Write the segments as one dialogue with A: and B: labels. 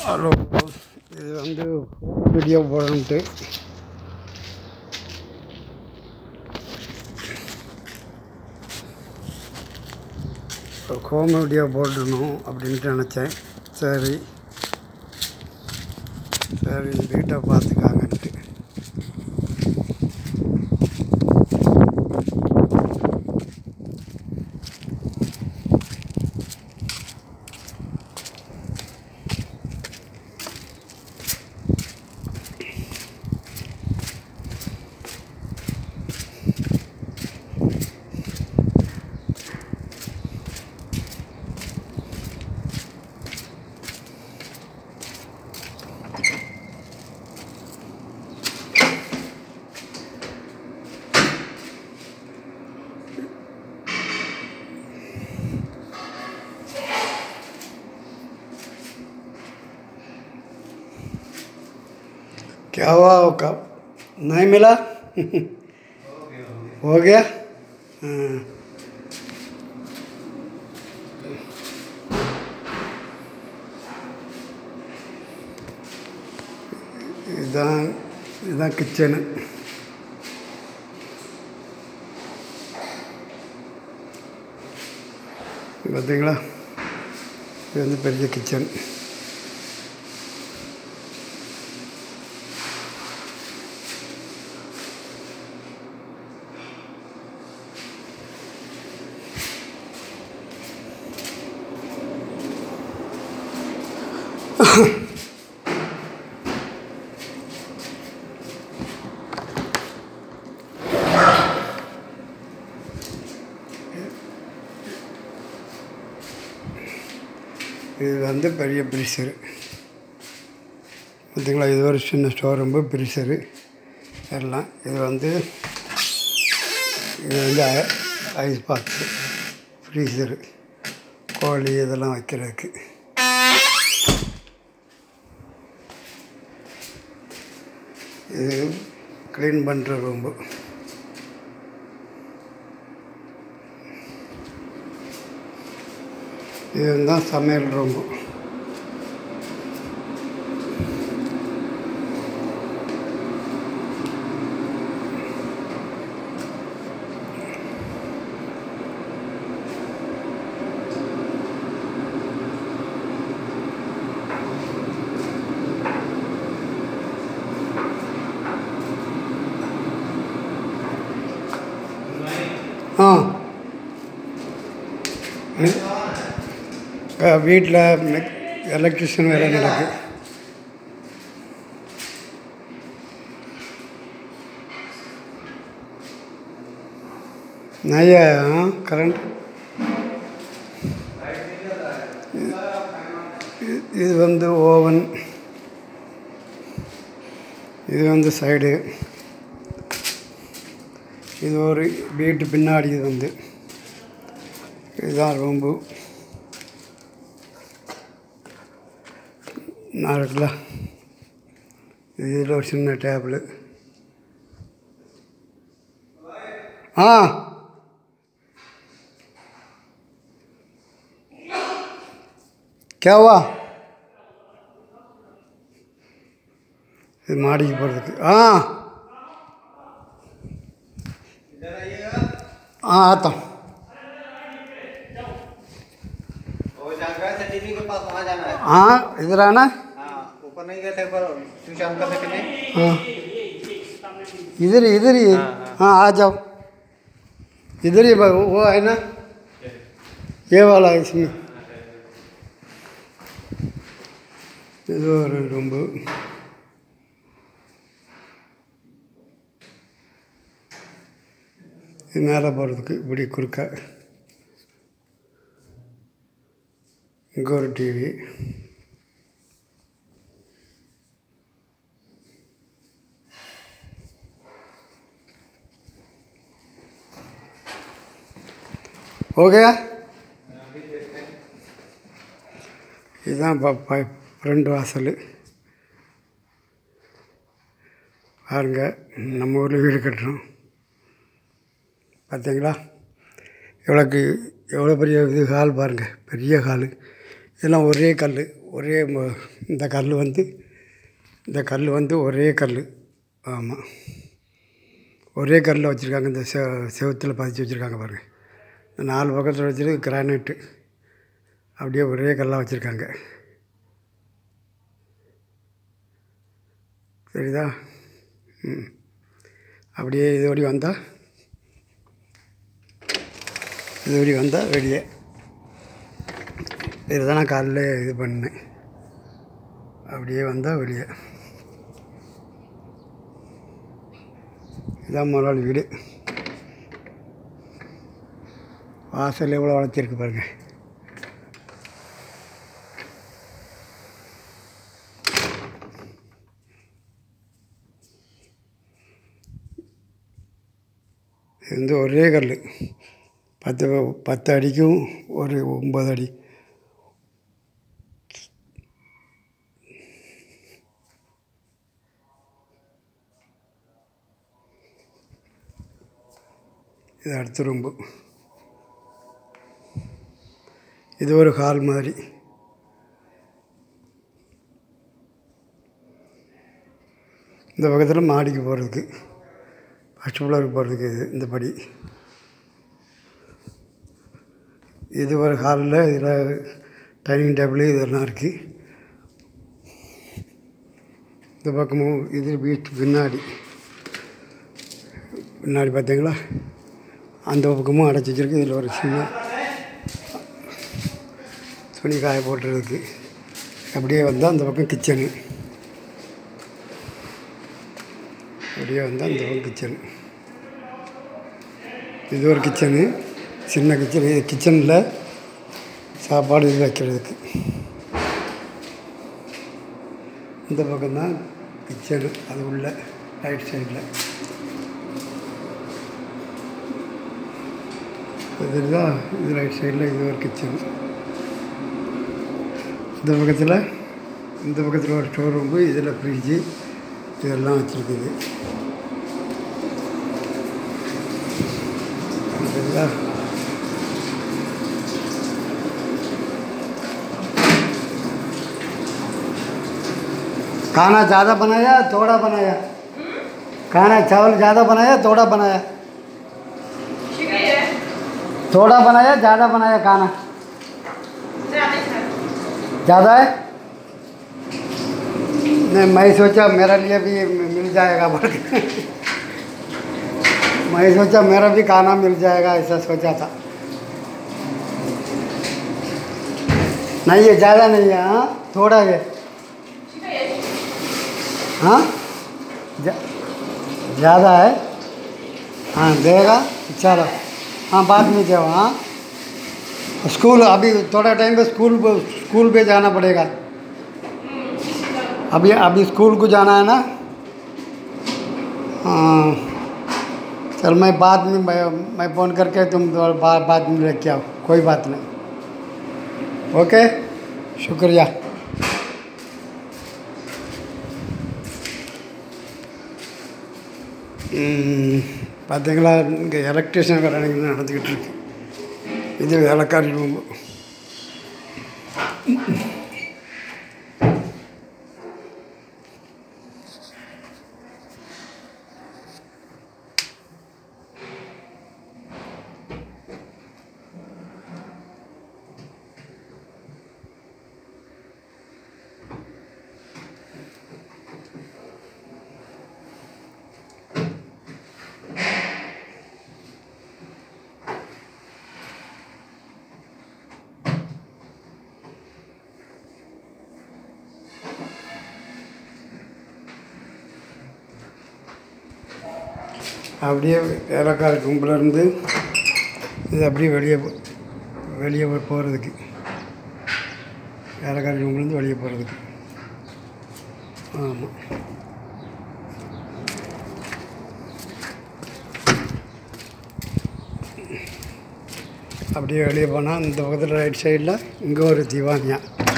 A: hello இது வந்து video போடணுன்ட்டு home video போடணும் அப்படின்ட்டு நினச்சேன் சரி சரி வீட்டை பார்த்துக்காங்கன்ட்டு क्या हुआ का नहीं मिला हो गया हाँ இதுதான் இதுதான் கிச்சனு பார்த்தீங்களா இது வந்து பெரிய கிச்சன் இது வந்து பெரிய ப்ரீசரு பார்த்தீங்களா இது ஒரு சின்ன ஸ்டோர் ரூம்பு ப்ரீசரு எல்லாம் இது வந்து இது வந்து ஐ- ஐஸ் பாக்ஸு ஃப்ரீசரு கோழி இதெல்லாம் வைக்கிறதுக்கு இது க்ளீன் பண்ணுற ரூம்பு இதுதான் சமையல் ரூம்பு ஆ வீட்டில் எலக்ட்ரிஷியன் வேலை நடக்கு நய கரண்ட் இது வந்து ஓவன் இது வந்து சைடு இது ஒரு வீட்டு பின்னாடி இது வந்து இதுதான் ரூம்பு நான் இருக்குல்ல இதில் ஒரு சின்ன டேபிள் ஆ கேவா இது மாடிக்கு போகிறதுக்கு ஆ हाँ आता हूँ
B: वो जाकर से टीवी के पास वहाँ जाना है
A: हाँ इधर आना
B: हाँ ऊपर नहीं गए थे पर स्विच ऑन करने के लिए
A: हाँ इधर ही इधर ही
B: हाँ,
A: हाँ आ जाओ इधर ही वो वो है ना ये वाला है इसमें இது ஒரு ரூம்பு இது மேலே போகிறதுக்கு இப்படி குறுக்க இங்கே ஒரு டிவி हो गया இதுதான் இப்போ ஃப்ரெண்ட் வாசல் பாருங்க நம்ம ஊரில் வீடு கட்டுறோம் பார்த்தீங்களா எவ்வளோக்கு எவ்வளோ பெரிய இது ஹால் பாருங்கள் பெரிய ஹாலு இதெல்லாம் ஒரே கல் ஒரே ம- இந்த கல் வந்து இந்த கல் வந்து ஒரே கல் ஆமாம் ஒரே கல்லில் வச்சுருக்காங்க இந்த செ செவுத்தில் பதிச்சு வச்சுருக்காங்க பாருங்கள் இந்த நாலு பக்கத்தில் வச்சுட்டு கிரானைட்டு அப்படியே ஒரே கல்லாக வச்சுருக்காங்க சரிதா ம் அப்படியே இது வழி வந்தால் இது வழி வந்தால் வெளியே இதுதான் நான் காலைல இது பண்ணேன் அப்படியே வந்தால் வெளியே இதான் முதலாளி வீடு வாசல் எவ்வளோ வளர்த்திருக்கு பாருங்கள் இது வந்து ஒரே கல் பத்து பத்து அடிக்கும் ஒரு ஒம்பது அடி இது அடுத்த ரூம்பு இது ஒரு ஹால் மாதிரி இந்த பக்கத்தில் மாடிக்கு போகிறதுக்கு ஃபஸ்ட் ஃப்ளோருக்கு போகிறதுக்கு இது இந்த படி இது ஒரு ஹாலில் இதில் டைனிங் டேபிள் இதெல்லாம் இருக்குது இந்த பக்கமும் இது வீட்டு பின்னாடி பின்னாடி பார்த்தீங்களா அந்த பக்கமும் அடைச்சி வச்சிருக்கு இதில் ஒரு சின்ன துணி காய போட்டுருக்கு அப்படியே வந்தால் அந்த பக்கம் கிச்சனு அப்படியே வந்தால் அந்த பக்கம் கிச்சனு இது ஒரு கிச்சனு சின்ன கிச்சன் இது கிச்சனில் சாப்பாடு இது வைக்கிறதுக்கு இந்த பக்கம்தான் கிச்சனு அது உள்ள ரைட் சைடில் இதுதான் இது ரைட் சைடில் இது ஒரு கிச்சன் இந்த பக்கத்தில் இந்த பக்கத்தில் ஒரு ஸ்டோர் ரூம்பு இதில் ஃப்ரிட்ஜு இதெல்லாம் வச்சுருக்குது சரிங்களா खाना ज़्यादा बनाया थोड़ा बनाया खाना चावल ज़्यादा बनाया थोड़ा बनाया थोड़ा बनाया ज़्यादा बनाया खाना ज़्यादा है नहीं मैं सोचा मेरे लिए भी मिल जाएगा बोल के मैं सोचा मेरा भी खाना मिल जाएगा ऐसा सोचा था नहीं ये ज़्यादा नहीं है हाँ थोड़ा है हाँ ज़्या- ज़्यादा है हाँ देगा चलो हाँ बाद में जाओ हाँ स्कूल अभी थोड़ा टाइम पे स्कूल स्कूल पे जाना पड़ेगा अभी अभी स्कूल को जाना है ना हाँ चल मैं बाद में मैं, मैं फ़ोन करके तुम थोड़ा बा, बाद में लेके आओ कोई बात नहीं ओके शुक्रिया ம், பார்த்தீங்களா இங்கே எலக்ட்ரிஷியன் வேலை நடந்துக்கிட்டு இருக்கு இது வேலைக்காரி ரூம் அப்படியே வேலைக்கார கும்பலேருந்து இது அப்படியே வெளியே போ- வெளியே போ- போகிறதுக்கு வேலைக்கார கும்பலேருந்து வெளியே போகிறதுக்கு ஆமாம் அப்படியே வெளியே போனால் இந்த பக்கத்தில் ரைட் சைடில் இங்கே ஒரு திவானியா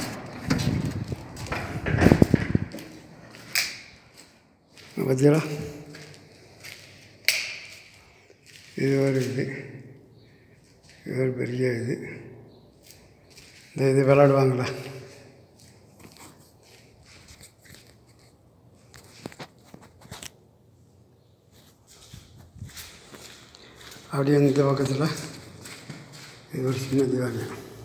A: பார்த்தீங்களா இது ஒரு இது இது ஒரு பெரிய இது இந்த இது விளாடுவாங்களா அப்படியே இந்த பக்கத்தில் இது ஒரு சின்ன திவாலயம்